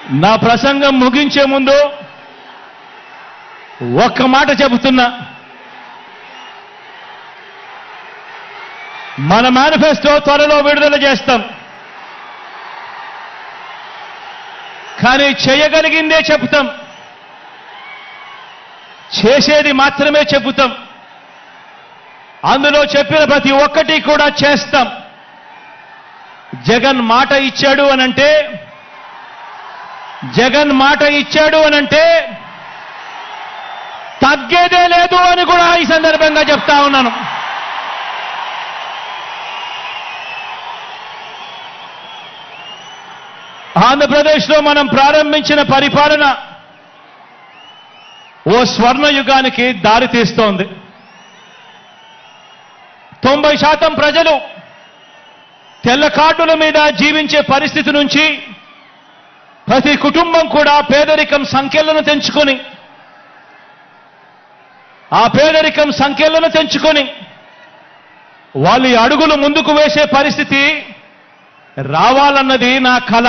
నా ప్రసంగం ముగించే ముందు ఒక్క మాట చెబుతున్నా మన మేనిఫెస్టో త్వరలో విడుదల చేస్తాం కానీ చేయగలిగిందే చెబుతాం చేసేది మాత్రమే చెబుతాం అందులో చెప్పిన ప్రతి ఒక్కటి కూడా చేస్తాం జగన్ మాట ఇచ్చాడు అనంటే జగన్ మాట ఇచ్చాడు అనంటే తగ్గేదే లేదు అని కూడా ఈ సందర్భంగా చెప్తా ఉన్నాను ఆంధ్రప్రదేశ్లో మనం ప్రారంభించిన పరిపాలన ఓ స్వర్ణ యుగానికి దారి తీస్తోంది తొంభై శాతం ప్రజలు తెల్ల కార్డుల మీద జీవించే పరిస్థితి నుంచి ప్రతి కుటుంబం కూడా పేదరికం సంఖ్యలను తెంచుకొని ఆ పేదరికం సంఖ్యలను తెంచుకొని వాళ్ళు ఈ అడుగులు ముందుకు వేసే పరిస్థితి రావాలన్నది నా కల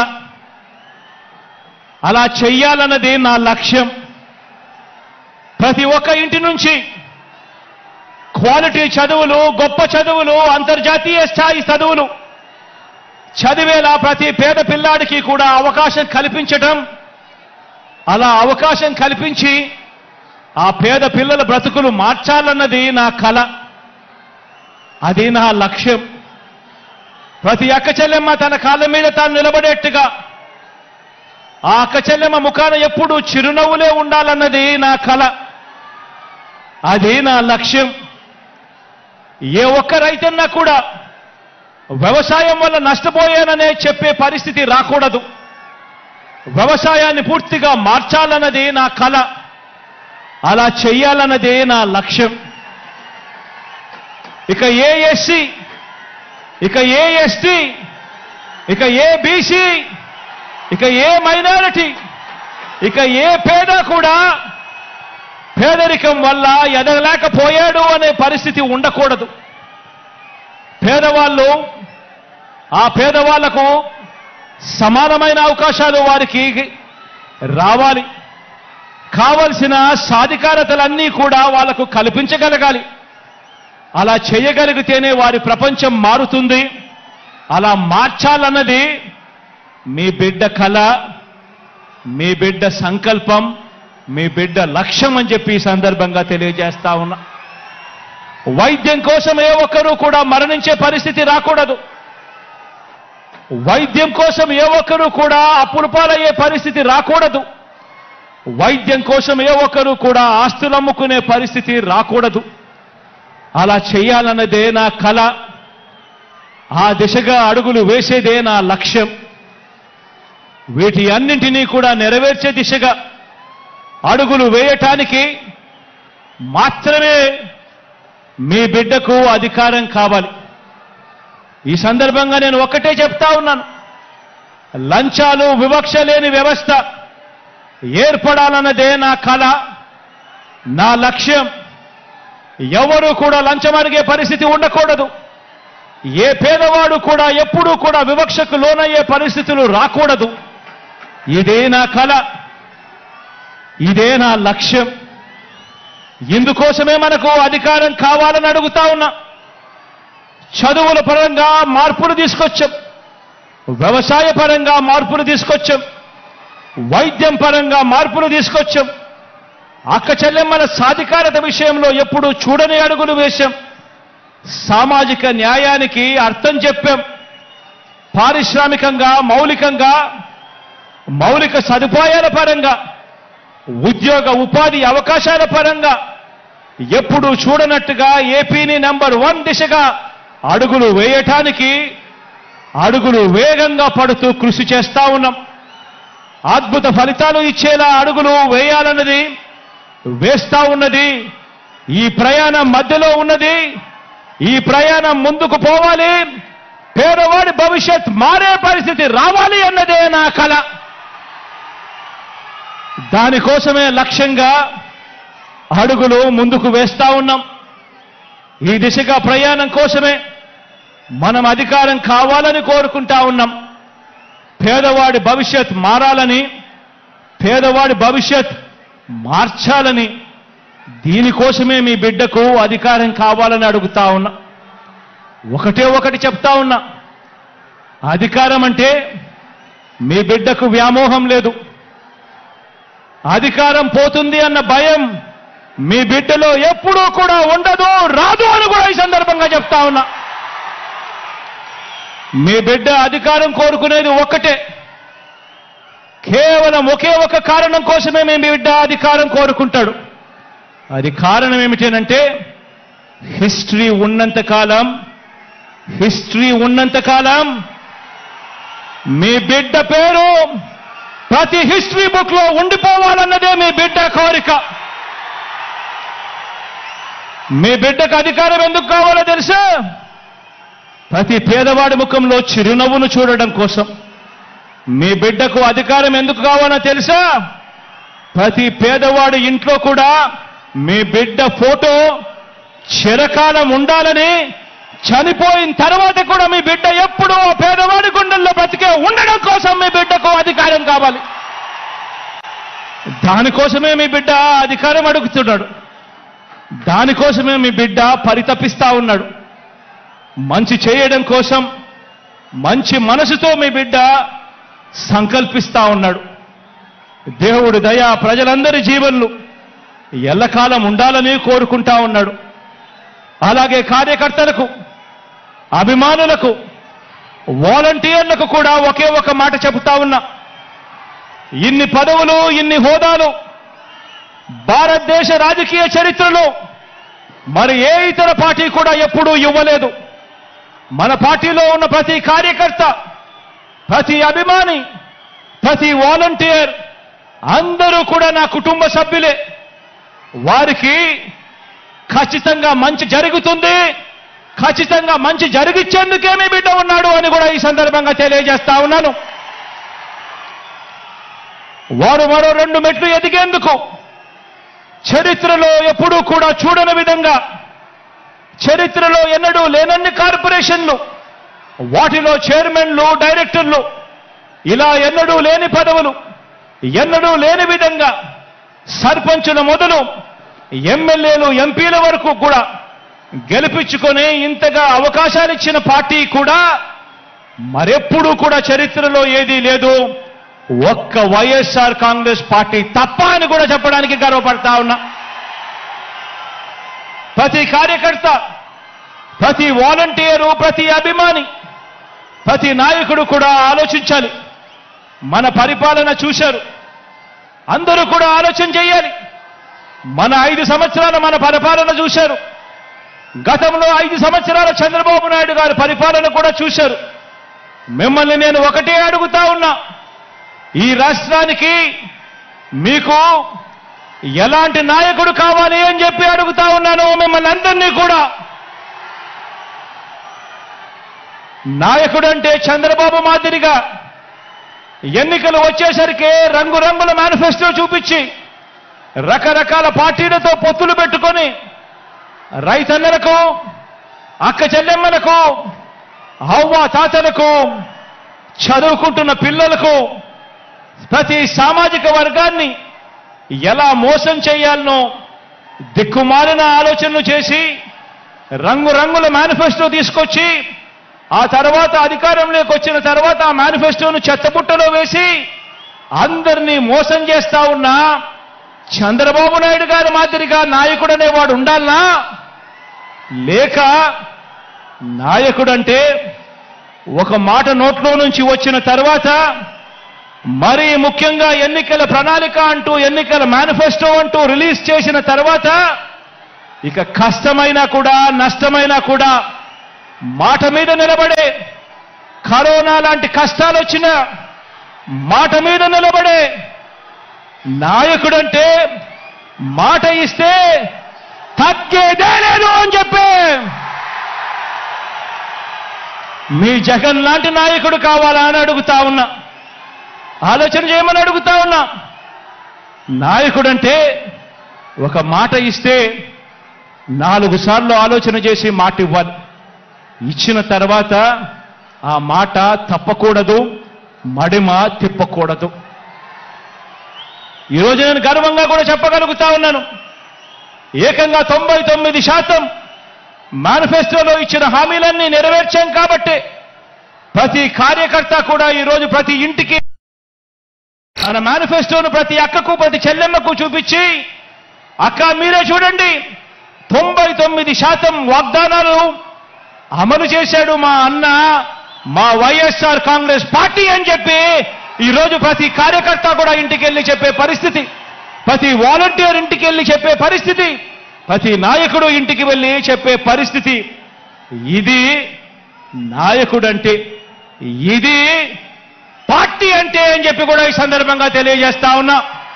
అలా చెయ్యాలన్నది నా లక్ష్యం ప్రతి ఒక్క ఇంటి నుంచి క్వాలిటీ చదువులు గొప్ప చదువులు అంతర్జాతీయ స్థాయి చదువులు చదివేలా ప్రతి పేద పిల్లాడికి కూడా అవకాశం కల్పించటం అలా అవకాశం కల్పించి ఆ పేద పిల్లల బ్రతుకులు మార్చాలన్నది నా కల అది నా లక్ష్యం ప్రతి అక్క చెల్లెమ్మ తన కాళ్ళ మీద తాను నిలబడేట్టుగా ఆ అక్క చెల్లెమ్మ ముఖాన ఎప్పుడూ చిరునవ్వులే ఉండాలన్నది నా కల అది నా లక్ష్యం ఏ ఒక్క రైతన్నా కూడా వ్యవసాయం వల్ల నష్టపోయాననే చెప్పే పరిస్థితి రాకూడదు వ్యవసాయాన్ని పూర్తిగా మార్చాలన్నది నా కల అలా చెయ్యాలన్నదే నా లక్ష్యం ఇక ఏ ఎస్సీ ఇక ఏ ఎస్టీ ఇక ఏ బీసీ ఇక ఏ మైనారిటీ ఇక ఏ పేద కూడా పేదరికం వల్ల ఎదగలేకపోయాడు అనే పరిస్థితి ఉండకూడదు పేదవాళ్ళు ఆ పేదవాళ్లకు సమానమైన అవకాశాలు వారికి రావాలి కావలసిన సాధికారతలన్నీ కూడా వాళ్లకు కల్పించగలగాలి అలా చేయగలిగితేనే వారి ప్రపంచం మారుతుంది అలా మార్చాలన్నది మీ బిడ్డ కళ మీ బిడ్డ సంకల్పం మీ బిడ్డ లక్ష్యం అని చెప్పి ఈ సందర్భంగా తెలియజేస్తా ఉన్నా వైద్యం కోసం ఏ ఒక్కరూ కూడా మరణించే పరిస్థితి రాకూడదు వైద్యం కోసం ఏ ఒక్కరూ కూడా అప్పుల పాలయ్యే పరిస్థితి రాకూడదు వైద్యం కోసం ఏ ఒక్కరూ కూడా ఆస్తులు అమ్ముకునే పరిస్థితి రాకూడదు అలా చేయాలన్నదే నా కళ ఆ దిశగా అడుగులు వేసేదే నా లక్ష్యం వీటి అన్నింటినీ కూడా నెరవేర్చే దిశగా అడుగులు వేయటానికి మాత్రమే మీ బిడ్డకు అధికారం కావాలి ఈ సందర్భంగా నేను ఒక్కటే చెప్తా ఉన్నాను లంచాలు వివక్ష లేని వ్యవస్థ ఏర్పడాలన్నదే నా కళ నా లక్ష్యం ఎవరు కూడా లంచం అడిగే పరిస్థితి ఉండకూడదు ఏ పేదవాడు కూడా ఎప్పుడూ కూడా వివక్షకు లోనయ్యే పరిస్థితులు రాకూడదు ఇదే నా కళ ఇదే నా లక్ష్యం ఇందుకోసమే మనకు అధికారం కావాలని అడుగుతా ఉన్నా చదువుల పరంగా మార్పులు తీసుకొచ్చాం వ్యవసాయ పరంగా మార్పులు తీసుకొచ్చాం వైద్యం పరంగా మార్పులు తీసుకొచ్చాం అక్క చెల్లెమ్మల సాధికారత విషయంలో ఎప్పుడూ చూడని అడుగులు వేశాం సామాజిక న్యాయానికి అర్థం చెప్పాం పారిశ్రామికంగా మౌలికంగా మౌలిక సదుపాయాల పరంగా ఉద్యోగ ఉపాధి అవకాశాల పరంగా ఎప్పుడు చూడనట్టుగా ఏపీని నంబర్ వన్ దిశగా అడుగులు వేయటానికి అడుగులు వేగంగా పడుతూ కృషి చేస్తా ఉన్నాం అద్భుత ఫలితాలు ఇచ్చేలా అడుగులు వేయాలన్నది వేస్తా ఉన్నది ఈ ప్రయాణం మధ్యలో ఉన్నది ఈ ప్రయాణం ముందుకు పోవాలి పేదవాడి భవిష్యత్ మారే పరిస్థితి రావాలి అన్నదే నా కళ దానికోసమే లక్ష్యంగా అడుగులు ముందుకు వేస్తా ఉన్నాం ఈ దిశగా ప్రయాణం కోసమే మనం అధికారం కావాలని కోరుకుంటా ఉన్నాం పేదవాడి భవిష్యత్ మారాలని పేదవాడి భవిష్యత్ మార్చాలని దీనికోసమే మీ బిడ్డకు అధికారం కావాలని అడుగుతా ఉన్నా ఒకటే ఒకటి చెప్తా ఉన్నా అధికారం అంటే మీ బిడ్డకు వ్యామోహం లేదు అధికారం పోతుంది అన్న భయం మీ బిడ్డలో ఎప్పుడూ కూడా ఉండదు రాదు అని కూడా ఈ సందర్భంగా చెప్తా ఉన్నా మీ బిడ్డ అధికారం కోరుకునేది ఒక్కటే కేవలం ఒకే ఒక కారణం కోసమే మీ బిడ్డ అధికారం కోరుకుంటాడు అది కారణం ఏమిటేనంటే హిస్టరీ ఉన్నంత కాలం హిస్టరీ ఉన్నంత కాలం మీ బిడ్డ పేరు ప్రతి హిస్టరీ బుక్ లో ఉండిపోవాలన్నదే మీ బిడ్డ కోరిక మీ బిడ్డకు అధికారం ఎందుకు కావాలో తెలుసా ప్రతి పేదవాడి ముఖంలో చిరునవ్వును చూడడం కోసం మీ బిడ్డకు అధికారం ఎందుకు కావాలో తెలుసా ప్రతి పేదవాడి ఇంట్లో కూడా మీ బిడ్డ ఫోటో చిరకాలం ఉండాలని చనిపోయిన తర్వాత కూడా మీ బిడ్డ ఎప్పుడూ ఆ పేదవాడి గుండెల్లో బతికే ఉండడం కోసం మీ బిడ్డకు అధికారం కావాలి దానికోసమే మీ బిడ్డ అధికారం అడుగుతున్నాడు దానికోసమే మీ బిడ్డ పరితపిస్తా ఉన్నాడు మంచి చేయడం కోసం మంచి మనసుతో మీ బిడ్డ సంకల్పిస్తా ఉన్నాడు దేవుడి దయ ప్రజలందరి జీవన్లు ఎల్లకాలం ఉండాలని కోరుకుంటా ఉన్నాడు అలాగే కార్యకర్తలకు అభిమానులకు వాలంటీర్లకు కూడా ఒకే ఒక మాట చెబుతా ఉన్నా ఇన్ని పదవులు ఇన్ని హోదాలు భారతదేశ రాజకీయ చరిత్రలో మరి ఏ ఇతర పార్టీ కూడా ఎప్పుడూ ఇవ్వలేదు మన పార్టీలో ఉన్న ప్రతి కార్యకర్త ప్రతి అభిమాని ప్రతి వాలంటీర్ అందరూ కూడా నా కుటుంబ సభ్యులే వారికి ఖచ్చితంగా మంచి జరుగుతుంది ఖచ్చితంగా మంచి జరిగిచ్చేందుకే మీ బిడ్డ ఉన్నాడు అని కూడా ఈ సందర్భంగా తెలియజేస్తా ఉన్నాను వారు మరో రెండు మెట్లు ఎదిగేందుకు చరిత్రలో ఎప్పుడూ కూడా చూడని విధంగా చరిత్రలో ఎన్నడూ లేనన్ని కార్పొరేషన్లు వాటిలో చైర్మన్లు డైరెక్టర్లు ఇలా ఎన్నడూ లేని పదవులు ఎన్నడూ లేని విధంగా సర్పంచుల మొదలు ఎమ్మెల్యేలు ఎంపీల వరకు కూడా గెలిపించుకొని ఇంతగా అవకాశాలు ఇచ్చిన పార్టీ కూడా మరెప్పుడూ కూడా చరిత్రలో ఏదీ లేదు ఒక్క వైఎస్ఆర్ కాంగ్రెస్ పార్టీ తప్ప అని కూడా చెప్పడానికి గర్వపడతా ఉన్నా ప్రతి కార్యకర్త ప్రతి వాలంటీరు ప్రతి అభిమాని ప్రతి నాయకుడు కూడా ఆలోచించాలి మన పరిపాలన చూశారు అందరూ కూడా ఆలోచన చేయాలి మన ఐదు సంవత్సరాల మన పరిపాలన చూశారు గతంలో ఐదు సంవత్సరాల చంద్రబాబు నాయుడు గారి పరిపాలన కూడా చూశారు మిమ్మల్ని నేను ఒకటే అడుగుతా ఉన్నా ఈ రాష్ట్రానికి మీకు ఎలాంటి నాయకుడు కావాలి అని చెప్పి అడుగుతా ఉన్నాను మిమ్మల్ని అందరినీ కూడా నాయకుడు అంటే చంద్రబాబు మాదిరిగా ఎన్నికలు వచ్చేసరికి రంగురంగుల మేనిఫెస్టో చూపించి రకరకాల పార్టీలతో పొత్తులు పెట్టుకొని రైతన్నలకు అక్క చెల్లెమ్మలకు అవ్వ తాతలకు చదువుకుంటున్న పిల్లలకు ప్రతి సామాజిక వర్గాన్ని ఎలా మోసం చేయాలనో దిక్కుమాలిన ఆలోచనలు చేసి రంగురంగుల మేనిఫెస్టో తీసుకొచ్చి ఆ తర్వాత అధికారంలోకి వచ్చిన తర్వాత ఆ మేనిఫెస్టోను చెత్తబుట్టలో వేసి అందరినీ మోసం చేస్తా ఉన్నా చంద్రబాబు నాయుడు గారి మాదిరిగా నాయకుడు అనేవాడు ఉండాలనా లేక నాయకుడంటే ఒక మాట నోట్లో నుంచి వచ్చిన తర్వాత మరీ ముఖ్యంగా ఎన్నికల ప్రణాళిక అంటూ ఎన్నికల మేనిఫెస్టో అంటూ రిలీజ్ చేసిన తర్వాత ఇక కష్టమైనా కూడా నష్టమైనా కూడా మాట మీద నిలబడే కరోనా లాంటి కష్టాలు వచ్చినా మాట మీద నిలబడే నాయకుడంటే మాట ఇస్తే తగ్గేదే లేదు అని చెప్పి మీ జగన్ లాంటి నాయకుడు కావాలా అని అడుగుతా ఉన్నా ఆలోచన చేయమని అడుగుతా ఉన్నా నాయకుడంటే ఒక మాట ఇస్తే నాలుగు సార్లు ఆలోచన చేసి మాట ఇవ్వాలి ఇచ్చిన తర్వాత ఆ మాట తప్పకూడదు మడిమ తిప్పకూడదు ఈరోజు నేను గర్వంగా కూడా చెప్పగలుగుతా ఉన్నాను ఏకంగా తొంభై తొమ్మిది శాతం మేనిఫెస్టోలో ఇచ్చిన హామీలన్నీ నెరవేర్చాం కాబట్టి ప్రతి కార్యకర్త కూడా ఈరోజు ప్రతి ఇంటికి మన మేనిఫెస్టోను ప్రతి అక్కకు ప్రతి చెల్లెమ్మకు చూపించి అక్క మీరే చూడండి తొంభై తొమ్మిది శాతం వాగ్దానాలు అమలు చేశాడు మా అన్న మా వైఎస్ఆర్ కాంగ్రెస్ పార్టీ అని చెప్పి ఈరోజు ప్రతి కార్యకర్త కూడా ఇంటికి వెళ్ళి చెప్పే పరిస్థితి ప్రతి వాలంటీర్ ఇంటికి వెళ్ళి చెప్పే పరిస్థితి ప్రతి నాయకుడు ఇంటికి వెళ్ళి చెప్పే పరిస్థితి ఇది నాయకుడంటే ఇది పార్టీ అంటే అని చెప్పి కూడా ఈ సందర్భంగా తెలియజేస్తా ఉన్నా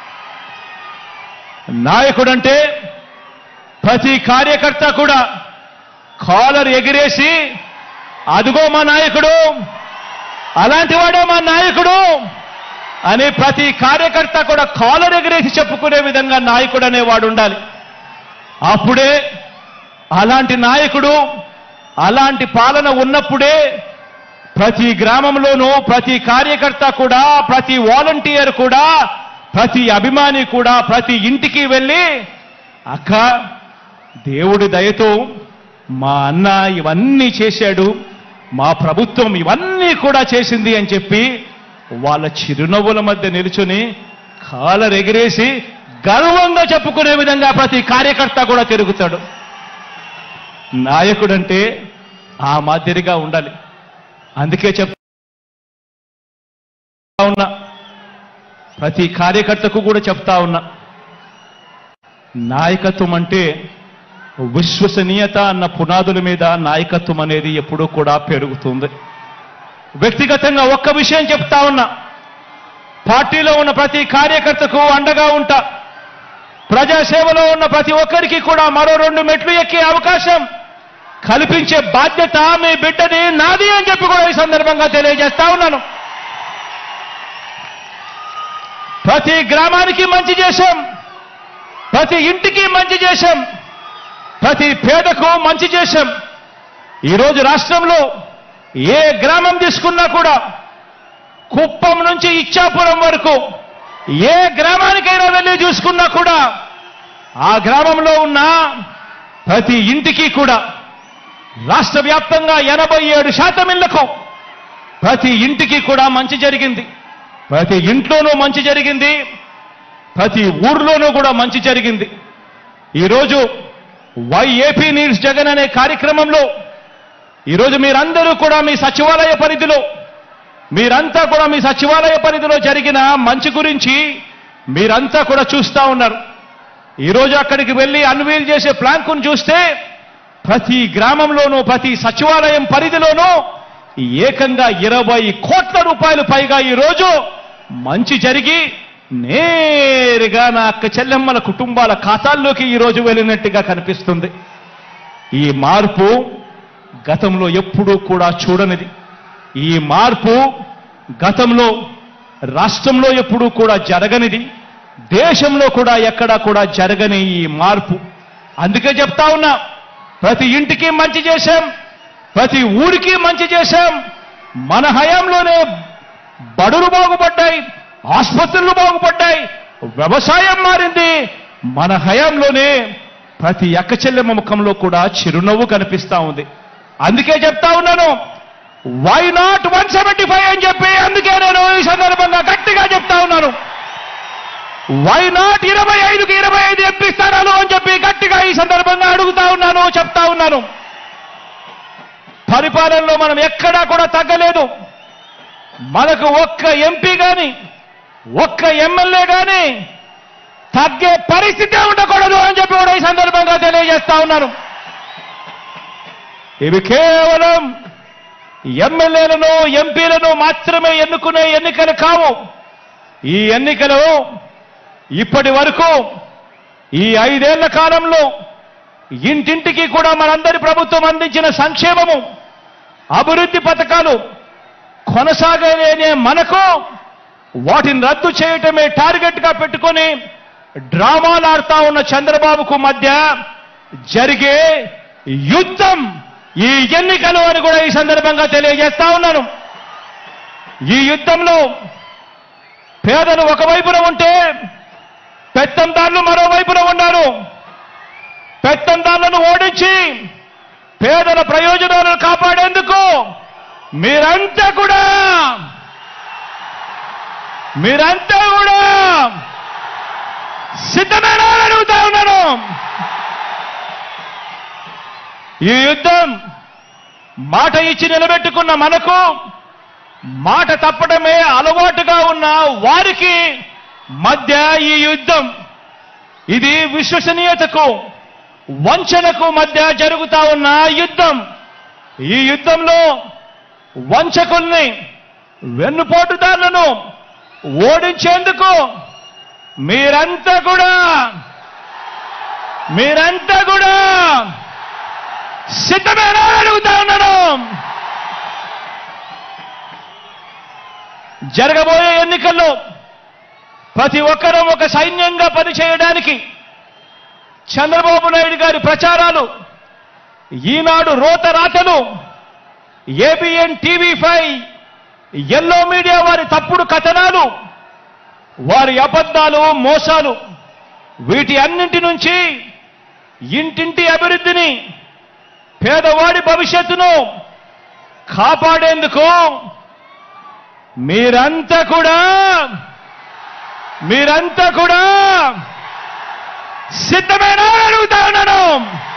నాయకుడంటే ప్రతి కార్యకర్త కూడా కాలర్ ఎగిరేసి అదిగో మా నాయకుడు అలాంటి వాడే మా నాయకుడు అని ప్రతి కార్యకర్త కూడా కాలర్ ఎగిరేసి చెప్పుకునే విధంగా నాయకుడు అనేవాడు ఉండాలి అప్పుడే అలాంటి నాయకుడు అలాంటి పాలన ఉన్నప్పుడే ప్రతి గ్రామంలోనూ ప్రతి కార్యకర్త కూడా ప్రతి వాలంటీర్ కూడా ప్రతి అభిమాని కూడా ప్రతి ఇంటికి వెళ్ళి అక్క దేవుడి దయతో మా అన్న ఇవన్నీ చేశాడు మా ప్రభుత్వం ఇవన్నీ కూడా చేసింది అని చెప్పి వాళ్ళ చిరునవ్వుల మధ్య నిలుచుని కాలర్ ఎగిరేసి గర్వంగా చెప్పుకునే విధంగా ప్రతి కార్యకర్త కూడా తిరుగుతాడు నాయకుడంటే ఆ మాదిరిగా ఉండాలి అందుకే చెప్తా ఉన్నా ప్రతి కార్యకర్తకు కూడా చెప్తా ఉన్నా నాయకత్వం అంటే విశ్వసనీయత అన్న పునాదుల మీద నాయకత్వం అనేది ఎప్పుడూ కూడా పెరుగుతుంది వ్యక్తిగతంగా ఒక్క విషయం చెప్తా ఉన్నా పార్టీలో ఉన్న ప్రతి కార్యకర్తకు అండగా ఉంటా ప్రజాసేవలో ఉన్న ప్రతి ఒక్కరికి కూడా మరో రెండు మెట్లు ఎక్కే అవకాశం కల్పించే బాధ్యత మీ బిడ్డది నాది అని చెప్పి కూడా ఈ సందర్భంగా తెలియజేస్తా ఉన్నాను ప్రతి గ్రామానికి మంచి చేశాం ప్రతి ఇంటికి మంచి చేశాం ప్రతి పేదకు మంచి చేశాం ఈరోజు రాష్ట్రంలో ఏ గ్రామం తీసుకున్నా కూడా కుప్పం నుంచి ఇచ్చాపురం వరకు ఏ గ్రామానికైనా వెళ్ళి చూసుకున్నా కూడా ఆ గ్రామంలో ఉన్న ప్రతి ఇంటికి కూడా రాష్ట్ర వ్యాప్తంగా ఎనభై ఏడు శాతం ఇళ్లకు ప్రతి ఇంటికి కూడా మంచి జరిగింది ప్రతి ఇంట్లోనూ మంచి జరిగింది ప్రతి ఊర్లోనూ కూడా మంచి జరిగింది ఈరోజు వై ఏపీ నీడ్స్ జగన్ అనే కార్యక్రమంలో ఈరోజు మీరందరూ కూడా మీ సచివాలయ పరిధిలో మీరంతా కూడా మీ సచివాలయ పరిధిలో జరిగిన మంచి గురించి మీరంతా కూడా చూస్తా ఉన్నారు ఈరోజు అక్కడికి వెళ్ళి అన్వీల్ చేసే ప్లాంకును చూస్తే ప్రతి గ్రామంలోనూ ప్రతి సచివాలయం పరిధిలోనూ ఏకంగా ఇరవై కోట్ల రూపాయలు పైగా ఈరోజు మంచి జరిగి నేరుగా నా అక్క చెల్లెమ్మల కుటుంబాల ఖాతాల్లోకి ఈరోజు వెళ్ళినట్టుగా కనిపిస్తుంది ఈ మార్పు గతంలో ఎప్పుడూ కూడా చూడనిది ఈ మార్పు గతంలో రాష్ట్రంలో ఎప్పుడూ కూడా జరగనిది దేశంలో కూడా ఎక్కడా కూడా జరగని ఈ మార్పు అందుకే చెప్తా ఉన్నా ప్రతి ఇంటికి మంచి చేశాం ప్రతి ఊరికి మంచి చేశాం మన హయాంలోనే బడులు బాగుపడ్డాయి ఆసుపత్రులు బాగుపడ్డాయి వ్యవసాయం మారింది మన హయాంలోనే ప్రతి అక్క చెల్లెమ్మ ముఖంలో కూడా చిరునవ్వు కనిపిస్తా ఉంది అందుకే చెప్తా ఉన్నాను why not one seventy five అని చెప్పి అందుకే నేను ఈ సందర్భంగా గట్టిగా చెప్తా ఉన్నాను వై నాట్ ఇరవై ఐదుకి ఇరవై ఐదు ఎంపీ స్థానాలు అని చెప్పి గట్టిగా ఈ సందర్భంగా అడుగుతా ఉన్నాను చెప్తా ఉన్నాను పరిపాలనలో మనం ఎక్కడా కూడా తగ్గలేదు మనకు ఒక్క ఎంపీ గాని ఒక్క ఎమ్మెల్యే గాని తగ్గే పరిస్థితే ఉండకూడదు అని చెప్పి కూడా ఈ సందర్భంగా తెలియజేస్తా ఉన్నాను ఇవి కేవలం ఎమ్మెల్యేలను ఎంపీలను మాత్రమే ఎన్నుకునే ఎన్నికలు కావు ఈ ఎన్నికలు ఇప్పటి వరకు ఈ ఐదేళ్ల కాలంలో ఇంటింటికి కూడా మనందరి ప్రభుత్వం అందించిన సంక్షేమము అభివృద్ధి పథకాలు కొనసాగలేనే మనకు వాటిని రద్దు చేయటమే టార్గెట్ గా పెట్టుకొని డ్రామాలు ఆడుతా ఉన్న చంద్రబాబుకు మధ్య జరిగే యుద్ధం ఈ ఎన్నికలు అని కూడా ఈ సందర్భంగా తెలియజేస్తా ఉన్నాను ఈ యుద్ధంలో పేదలు ఒకవైపున ఉంటే పెత్తందారులు మరోవైపున ఉన్నారు పెత్తందారులను ఓడించి పేదల ప్రయోజనాలను కాపాడేందుకు మీరంతా కూడా మీరంతా కూడా సిద్ధమేనా అని అడుగుతా ఉన్నాను ఈ యుద్ధం మాట ఇచ్చి నిలబెట్టుకున్న మనకు మాట తప్పడమే అలవాటుగా ఉన్న వారికి మధ్య ఈ యుద్ధం ఇది విశ్వసనీయతకు వంచనకు మధ్య జరుగుతా ఉన్న యుద్ధం ఈ యుద్ధంలో వంచకుల్ని వెన్నుపోటుదారులను ఓడించేందుకు మీరంతా కూడా మీరంతా కూడా సిద్ధమేనా అని అడుగుతా ఉన్నాను జరగబోయే ఎన్నికల్లో ప్రతి ఒక్కరూ ఒక సైన్యంగా పనిచేయడానికి చంద్రబాబు నాయుడు గారి ప్రచారాలు ఈనాడు రోత రాతలు ABN TV five yellow media వారి తప్పుడు కథనాలు వారి అబద్ధాలు మోసాలు వీటి అన్నింటి నుంచి ఇంటింటి అభివృద్ధిని పేదవాడి భవిష్యత్తును కాపాడేందుకు మీరంతా కూడా మీరంతా కూడా సిద్ధమేనా అని అడుగుతా ఉన్నాను